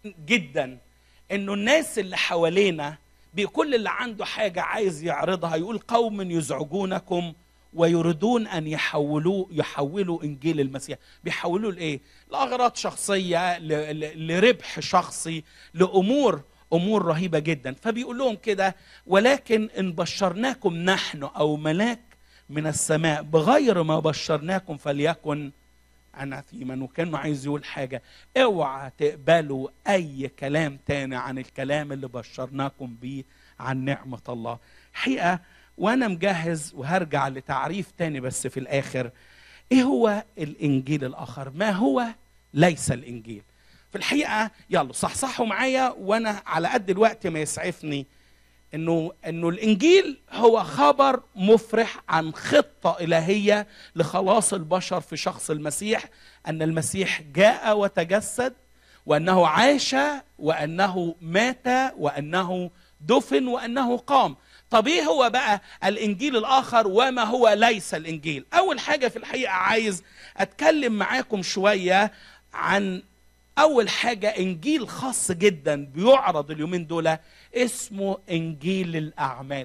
جدا انه الناس اللي حوالينا بكل اللي عنده حاجه عايز يعرضها يقول قوم يزعجونكم ويريدون ان يحولوا يحولوا انجيل المسيح بيحولوه لايه لاغراض شخصيه ل- ل- لربح شخصي لامور امور رهيبه جدا فبيقول لهم كده ولكن ان بشرناكم نحن او ملاك من السماء بغير ما بشرناكم فليكن اناثيما وكانه عايز يقول حاجه اوعى تقبلوا اي كلام تاني عن الكلام اللي بشرناكم بيه عن نعمه الله حقيقه وانا مجهز وهرجع لتعريف تاني بس في الاخر ايه هو الانجيل الاخر ما هو ليس الانجيل في الحقيقه يلا صحصحوا معايا وانا على قد الوقت ما يسعفني انه انه الانجيل هو خبر مفرح عن خطه الهيه لخلاص البشر في شخص المسيح ان المسيح جاء وتجسد وانه عاش وانه مات وانه دفن وانه قام طب ايه هو بقى الانجيل الاخر وما هو ليس الانجيل اول حاجه في الحقيقه عايز اتكلم معاكم شويه عن اول حاجه انجيل خاص جدا بيعرض اليومين دول اسمه انجيل الاعمال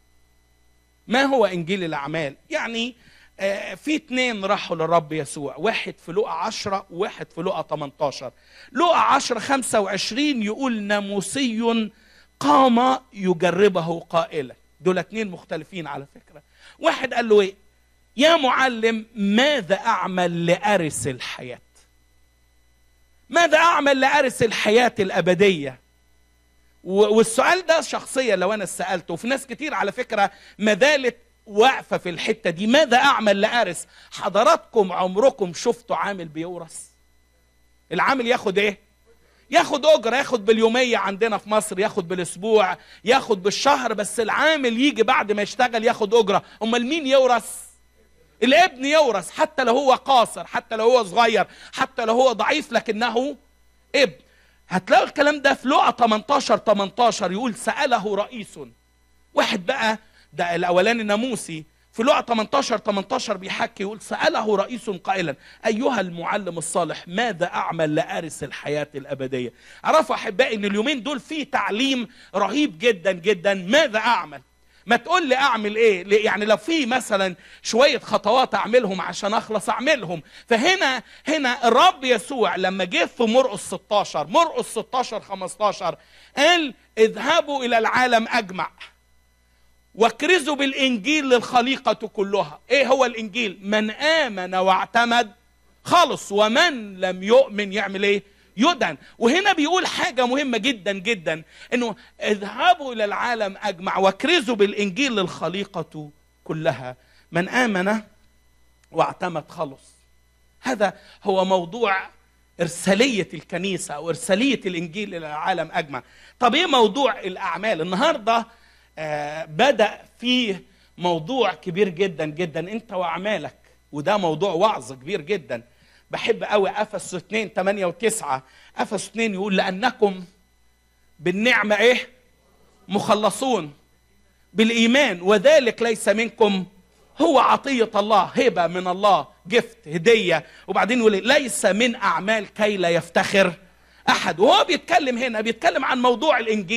ما هو انجيل الاعمال يعني آه، في اتنين راحوا للرب يسوع واحد في لقا عشرة وواحد في لقا 18 لقا عشرة 25 يقول ناموسي قام يجربه قائلا دول اتنين مختلفين على فكرة واحد قال له ايه يا معلم ماذا اعمل لارث الحياه ماذا اعمل لارث الحياه الابديه و- والسؤال ده شخصيا لو انا سالته وفي ناس كتير على فكره ما زالت واقفه في الحته دي ماذا اعمل لارث حضراتكم عمركم شفتوا عامل بيورث العامل ياخد ايه ياخد اجره ياخد باليوميه عندنا في مصر ياخد بالاسبوع ياخد بالشهر بس العامل يجي بعد ما يشتغل ياخد اجره امال مين يورث الابن يورث حتى لو هو قاصر حتى لو هو صغير حتى لو هو ضعيف لكنه ابن هتلاقوا الكلام ده في لقا 18 18 يقول سأله رئيس واحد بقى ده الاولاني ناموسي في لقا 18 18 بيحكي يقول سأله رئيس قائلا أيها المعلم الصالح ماذا أعمل لأرث الحياة الأبدية عرفوا أحبائي أن اليومين دول في تعليم رهيب جدا جدا ماذا أعمل ما تقول لي اعمل ايه ليه؟ يعني لو في مثلا شويه خطوات اعملهم عشان اخلص اعملهم فهنا هنا الرب يسوع لما جه في مرقس 16 مرقس 16 15 قال اذهبوا الى العالم اجمع واكرزوا بالانجيل للخليقه كلها ايه هو الانجيل من امن واعتمد خلص ومن لم يؤمن يعمل ايه يدن وهنا بيقول حاجة مهمة جدا جدا انه اذهبوا الى العالم اجمع واكرزوا بالانجيل للخليقة كلها من امن واعتمد خلص هذا هو موضوع إرسالية الكنيسة أو إرسالية الإنجيل إلى العالم أجمع طب إيه موضوع الأعمال النهاردة آه بدأ فيه موضوع كبير جدا جدا أنت وأعمالك وده موضوع وعظ كبير جدا بحب قوي افسس 2 8 و9 افسس 2 يقول لانكم بالنعمه ايه مخلصون بالايمان وذلك ليس منكم هو عطيه الله هبه من الله جفت هديه وبعدين يقول ليس من اعمال كي لا يفتخر احد وهو بيتكلم هنا بيتكلم عن موضوع الانجيل